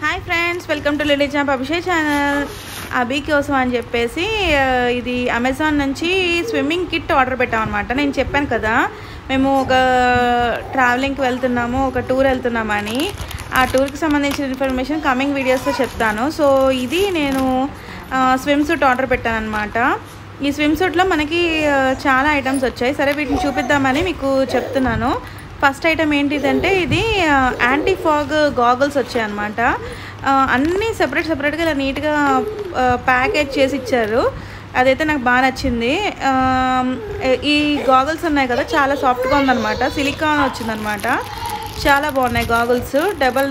hi friends welcome to lady champ Abhishek channel Abhi కోసం అని చెప్పేసి ఆ, ఇది అమెజాన్ నుంచి స్విమ్మింగ్ కిట్ ఆర్డర్ పెట్టామన్నమాట నేను చెప్పాను కదా మేము ఒక ట్రావెలింగ్కి వెళ్తున్నాము ఒక టూర్ వెళ్తున్నామని ఆ టూర్కి సంబంధించిన ఇన్ఫర్మేషన్ కమింగ్ వీడియోస్లో చెప్తాను సో ఇది నేను స్విమ్ సూట్ ఆర్డర్ పెట్టాను అనమాట ఈ స్విమ్ సూట్లో మనకి ఆ, చాలా ఐటమ్స్ వచ్చాయి సరే వీటిని చూపిద్దామని మీకు చెప్తున్నాను ఫస్ట్ ఐటమ్ ఏంటిదంటే ఇది యాంటీ ఫాగ్ గాగుల్స్ వచ్చాయన్నమాట ఆ, అన్నీ సెపరేట్ సెపరేట్గా ఇలా నీట్గా ప్యాకేజ్ చేసి ఇచ్చారు అదైతే నాకు బాగా నచ్చింది ఆ, ఈ గాగుల్స్ ఉన్నాయి కదా చాలా సాఫ్ట్గా ఉందన్నమాట సిలికాన్ వచ్చిందనమాట చాలా బాగున్నాయి గాగుల్స్ డబల్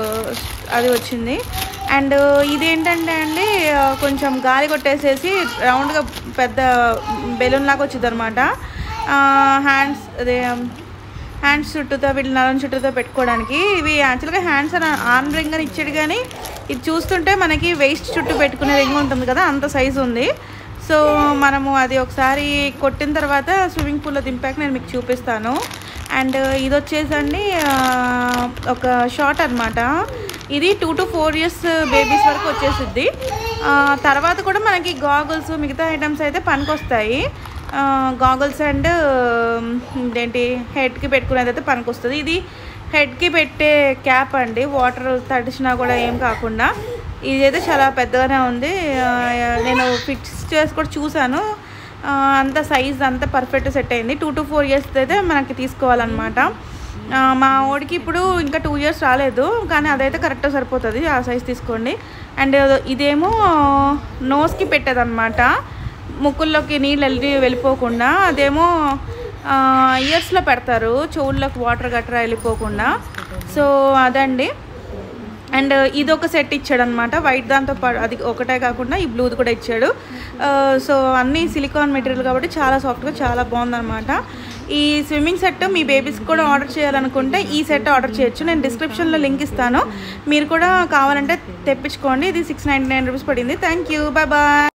అది వచ్చింది అండ్ ఇదేంటంటే అండి ఆ, కొంచెం గాలి కొట్టేసేసి రౌండ్గా పెద్ద బెలూన్ లాగా వచ్చింది అనమాట హ్యాండ్స్ అదే హ్యాండ్స్ చుట్టూతో వీటి నరం చుట్టూతో పెట్టుకోవడానికి ఇవి యాక్చువల్గా హ్యాండ్స్ అని ఆర్మ్ రింగ్ అని ఇచ్చాడు కానీ ఇది చూస్తుంటే మనకి వేస్ట్ చుట్టూ పెట్టుకునే రింగ్ ఉంటుంది కదా అంత సైజు ఉంది సో మనము అది ఒకసారి కొట్టిన తర్వాత స్విమ్మింగ్ పూల్లో దింపాక నేను మీకు చూపిస్తాను అండ్ ఇది వచ్చేసండి ఆ, ఒక షార్ట్ అనమాట ఇది two to four years babies వరకు వచ్చేసిద్ది ఆ, తర్వాత కూడా మనకి గాగుల్స్ మిగతా ఐటమ్స్ అయితే పనికొస్తాయి గాగుల్స్ అండ్ ఇదేంటి హెడ్కి పెట్టుకునేది అయితే పనికొస్తుంది ఇది హెడ్కి పెట్టే క్యాప్ అండి వాటర్ తడిచినా కూడా ఏం కాకుండా ఇదైతే చాలా పెద్దగానే ఉంది ఆ, నేను ఫిక్స్ చేసి కూడా చూశాను ఆ, అంత సైజ్ అంత పర్ఫెక్ట్ సెట్ అయింది టూ టు ఫోర్ ఇయర్స్ అయితే మనకి తీసుకోవాలన్నమాట ఆ, మా ఓడికి ఇప్పుడు ఇంకా టూ ఇయర్స్ రాలేదు కానీ అదైతే కరెక్ట్గా సరిపోతుంది ఆ సైజ్ తీసుకోండి అండ్ ఇదేమో నోస్కి పెట్టేదన్నమాట ముక్కుల్లోకి నీళ్ళు వెళ్ళి వెళ్ళిపోకుండా అదేమో ఇయర్స్లో పెడతారు చెవుల్లోకి వాటర్ గట్రా వెళ్ళిపోకుండా సో అదండి అండ్ ఇది ఒక సెట్ ఇచ్చాడు అనమాట వైట్ దాంతో పాటు అది ఒకటే కాకుండా ఈ బ్లూది కూడా ఇచ్చాడు ఆ, సో అన్నీ సిలికాన్ మెటీరియల్ కాబట్టి చాలా సాఫ్ట్గా చాలా బాగుందన్నమాట ఈ స్విమ్మింగ్ సెట్ మీ బేబీస్కి కూడా ఆర్డర్ చేయాలనుకుంటే ఈ సెట్ ఆర్డర్ చేయొచ్చు నేను డిస్క్రిప్షన్లో లింక్ ఇస్తాను మీరు కూడా కావాలంటే తెప్పించుకోండి ఇది సిక్స్ నైంటీ నైన్ రూపీస్ పడింది థ్యాంక్ యూ బాయ్ బాయ్